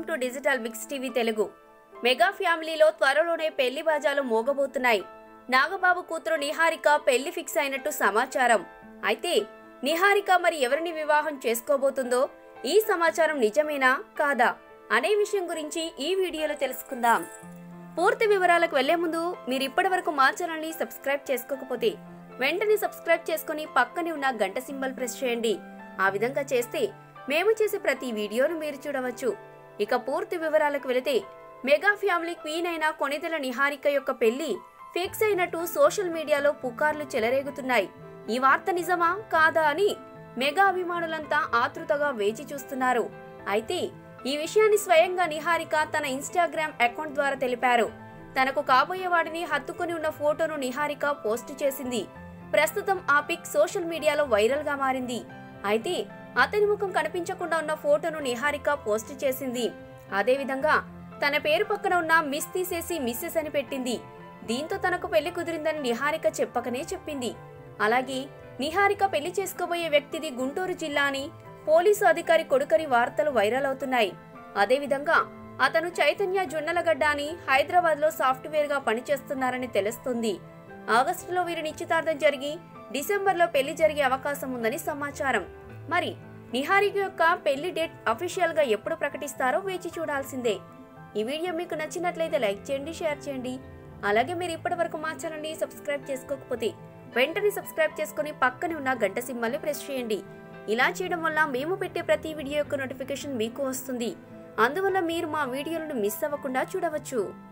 to digital mix TV Telugu mega ఫ్యామిలీలో త్వరలోనే పెళ్లి బాజాలు మోగబోతున్నాయి నాగబాబు కూతురు నిహారిక పెళ్లి ఫిక్స్ అయినట్టు సమాచారం అయితే నిహారిక మరి ఎవరిని వివాహం చేసుకోబోతుందో ఈ సమాచారం నిజమేనా కాదా అనే విషయం గురించి ఈ వీడియోలో తెలుసుకుందాం పూర్తి వివరాలకు వెళ్లే ముందు మీరు ఇప్పటి వరకు మా ఛానల్ని సబ్స్క్రైబ్ చేసుకోకపోతే వెంటనే సబ్స్క్రైబ్ చేసుకుని పక్కనే ఉన్న గంట సింబల్ ప్రెస్ చేయండి ఆ విధంగా చేస్తే మేము చేసే ప్రతి వీడియోను మీరు చూడవచ్చు ఇక పూర్తి వివరాలకు వెళితే మెగా ఫ్యామిలీ క్వీన్ అయిన కొనిదెల నిహారిక యొక్క పెళ్లి ఫిక్స్ అయినట్టు సోషల్ మీడియాలో పుకార్లు చెలరేగుతున్నాయి ఈ వార్త నిజమా కాదా అని మెగా అభిమానులంతా ఆతృతగా వేచి చూస్తున్నారు అయితే ఈ విషయాన్ని స్వయంగా నిహారిక తన ఇన్స్టాగ్రామ్ అకౌంట్ ద్వారా తెలిపారు తనకు కాబోయే వాడిని హత్తుకుని ఉన్న ఫోటోను నిహారిక పోస్ట్ చేసింది ప్రస్తుతం ఆ పిక్ సోషల్ మీడియాలో వైరల్ గా మారింది అయితే అతని ముఖం కనిపించకుండా ఉన్న ఫోటోను నిహారిక పోస్ట్ చేసింది అదేవిధంగా తన పేరు పక్కన ఉన్న మిస్ తీసేసి మిస్సెస్ అని పెట్టింది దీంతో తనకు పెళ్లి కుదిరిందని నిహారిక చెప్పకనే చెప్పింది అలాగే నిహారిక పెళ్లి చేసుకోబోయే వ్యక్తిది గుంటూరు జిల్లా అని పోలీసు అధికారి కొడుకని వార్తలు వైరల్ అవుతున్నాయి అదేవిధంగా అతను చైతన్య జొన్నలగడ్డ అని హైదరాబాద్ లో సాఫ్ట్వేర్ గా పనిచేస్తున్నారని తెలుస్తుంది ఆగస్టులో వీరి నిశ్చితార్థం జరిగి డిసెంబర్లో పెళ్లి జరిగే అవకాశం ఉందని సమాచారం మరి నిహారిక యొక్క పెళ్లి డేట్ అఫీషియల్ గా ఎప్పుడు ప్రకటిస్తారో వేచి చూడాల్సిందే ఈ వీడియో మీకు నచ్చినట్లయితే లైక్ చేయండి షేర్ చేయండి అలాగే మీరు ఇప్పటి వరకు మా ఛానల్ని సబ్స్క్రైబ్ చేసుకోకపోతే వెంటనే సబ్స్క్రైబ్ చేసుకుని పక్కనే ఉన్న గంట సింబల్ని ప్రెస్ చేయండి ఇలా చేయడం వల్ల మేము పెట్టే ప్రతి వీడియో యొక్క నోటిఫికేషన్ మీకు వస్తుంది అందువల్ల మీరు మా వీడియోలను మిస్ అవ్వకుండా చూడవచ్చు